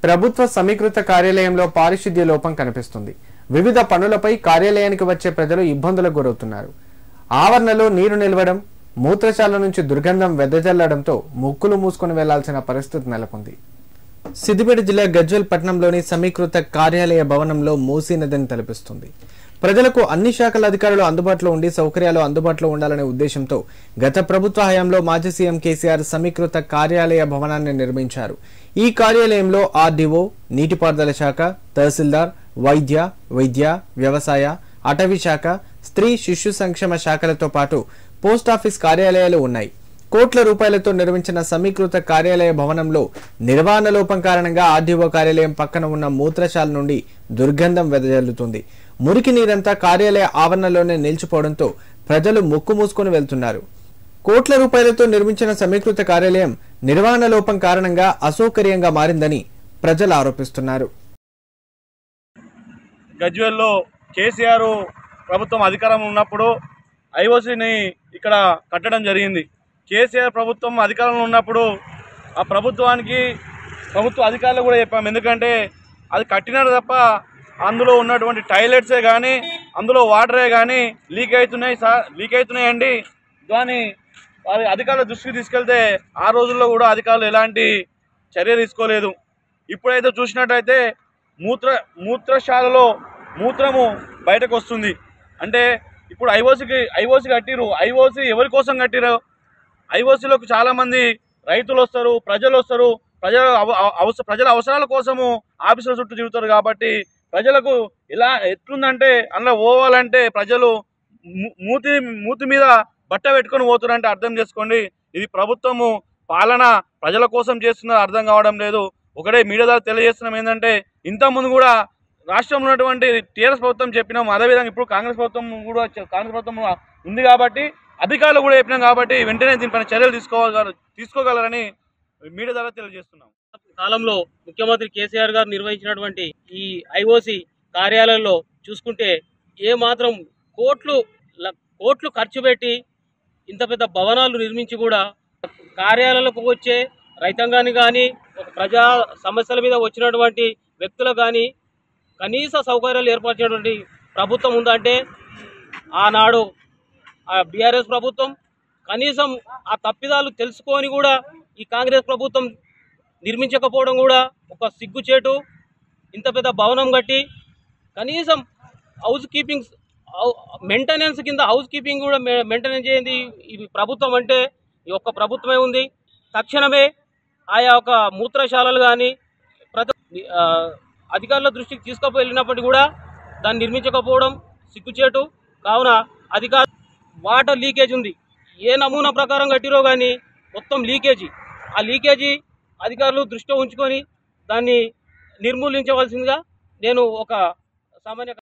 ప్రభుత్వ సమీకృత కార్యాలయంలో పారిశుద్ధ్య లోపం కనిపిస్తుంది వివిధ పనులపై కార్యాలయానికి వచ్చే ప్రజలు ఇబ్బందులకు గురవుతున్నారు ఆవరణలో నీరు నిలవడం మూత్రశాల నుంచి దుర్గంధం వెదజల్లడంతో ముక్కులు మూసుకొని వెళ్లాల్సిన పరిస్థితి నెలకొంది సిద్దిపేట జిల్లా గజ్వల్ పట్టణంలోని సమీకృత కార్యాలయ భవనంలో మూసీ నదిని తలపిస్తుంది ప్రజలకు అన్ని శాఖల అధికారులు అందుబాటులో ఉండి సౌకర్యాలు అందుబాటులో ఉండాలనే ఉద్దేశంతో గత ప్రభుత్వ హయాంలో మాజీ సీఎం కేసీఆర్ సమీకృత కార్యాలయ భవనాన్ని నిర్మించారు ఈ కార్యాలయంలో ఆర్డీఓ నీటిపారుదల శాఖ తహసీల్దార్ వైద్య విద్య వ్యవసాయ అటవీ శాఖ స్త్రీ శిశు సంక్షేమ శాఖలతో పాటు పోస్టాఫీస్ కార్యాలయాలు ఉన్నాయి కోట్ల రూపాయలతో నిర్మించిన సమీకృత కార్యాలయ భవనంలో నిర్వహణ లోపం కారణంగా ఆర్డీఓ కార్యాలయం పక్కన ఉన్న మూత్రశాల నుండి దుర్గంధం వెదజల్లుతుంది మురికి నీరంతా కార్యాలయ ఆవరణలోనే నిలిచిపోవడంతో ప్రజలు ముక్కు మూసుకొని వెళ్తున్నారు కోట్ల రూపాయలతో నిర్మించిన సమీకృత కార్యాలయం నిర్వహణ లోపం కారణంగా అసౌకర్యంగా మారిందని ప్రజలు ఆరోపిస్తున్నారు గజ్వేల్లో కేసీఆర్ ప్రభుత్వం అధికారం ఉన్నప్పుడు ఐఓసీని ఇక్కడ కట్టడం జరిగింది కేసీఆర్ ప్రభుత్వం అధికారంలో ఉన్నప్పుడు ఆ ప్రభుత్వానికి ప్రభుత్వ అధికారులు కూడా చెప్పాము ఎందుకంటే అది కట్టినారు తప్ప అందులో ఉన్నటువంటి టాయిలెట్సే కానీ అందులో వాటరే కానీ లీక్ అవుతున్నాయి సా లీక్ అవుతున్నాయండి దాని వారి అధికారుల దృష్టికి తీసుకెళ్తే ఆ రోజుల్లో కూడా అధికారులు ఎలాంటి చర్య తీసుకోలేదు ఇప్పుడైతే చూసినట్టయితే మూత్ర మూత్రశాలలో మూత్రము బయటకు వస్తుంది అంటే ఇప్పుడు ఐఓసీకి ఐఓసీ కట్టిరు ఐఓసీ ఎవరి కోసం కట్టిరు ఐఓసీలోకి చాలామంది రైతులు వస్తారు ప్రజలు వస్తారు ప్రజల అవ- అవ- అవస ప్రజల అవసరాల కోసము ఆఫీసుల చుట్టూ తిరుగుతారు కాబట్టి ప్రజలకు ఇలా ఎట్లుందంటే అందులో పోవాలంటే ప్రజలు మూ- మూతి మూతి మీద బట్ట పెట్టుకొని పోతున్నారంటే అర్థం చేసుకోండి ఇది ప్రభుత్వము పాలన ప్రజల కోసం చేస్తున్నది అర్థం కావడం లేదు ఒకటే మీడియా ద్వారా తెలియజేస్తున్నాం ఏంటంటే ఇంతకుముందు కూడా రాష్ట్రంలో ఉన్నటువంటి టీఆర్ఎస్ ప్రభుత్వం చెప్పినాం అదేవిధంగా ఇప్పుడు కాంగ్రెస్ ప్రభుత్వం కూడా చె- కాంగ్రెస్ ప్రభుత్వం ఉంది కాబట్టి అధికారులు కూడా చెప్పినాం కాబట్టి వెంటనే దీనిపైన చర్యలు తీసుకోగల తీసుకోగలరని మీడియా ద్వారా తెలియజేస్తున్నాం కాలంలో ముఖ్యమంత్రి కేసీఆర్ గారు నిర్వహించినటువంటి ఈ ఐఓసి కార్యాలయంలో చూసుకుంటే ఏ మాత్రం కోట్లు ల- కోట్లు ఖర్చు పెట్టి ఇంత పెద్ద భవనాలు నిర్మించి కూడా కార్యాలయాలకు వచ్చే రైతాంగాన్ని కానీ ఒక ప్రజా సమస్యల మీద వచ్చినటువంటి వ్యక్తులకు కానీ కనీస సౌకర్యాలు ఏర్పరిచినటువంటి ప్రభుత్వం ఉందంటే ఆనాడు ఆ బీఆర్ఎస్ ప్రభుత్వం కనీసం ఆ తప్పిదాలు తెలుసుకొని కూడా ఈ కాంగ్రెస్ ప్రభుత్వం నిర్మించకపోవడం కూడా ఒక సిగ్గుచేటు ఇంత పెద్ద భవనం కట్టి కనీసం హౌస్ కీపింగ్ మెయింటెనెన్స్ కింద హౌస్ కీపింగ్ కూడా మెయింటెనెన్స్ చేయండి ఇది ప్రభుత్వం అంటే ఈ ఒక్క ప్రభుత్వమే ఉంది తక్షణమే ఆయా ఒక మూత్రశాలలు కానీ ప్రతి ఆ, అధికారుల దృష్టికి తీసుకుపోయి వెళ్ళినప్పటికీ కూడా దాన్ని నిర్మించకపోవడం సిగ్గుచేటు కావున అధికార వాటర్ లీకేజ్ ఉంది ఏ నమూనా ప్రకారం కట్టిరో కానీ మొత్తం లీకేజీ ఆ లీకేజీ అధికారులు దృష్టిలో ఉంచుకొని దాన్ని నిర్మూలించవలసిందిగా నేను ఒక సామాన్య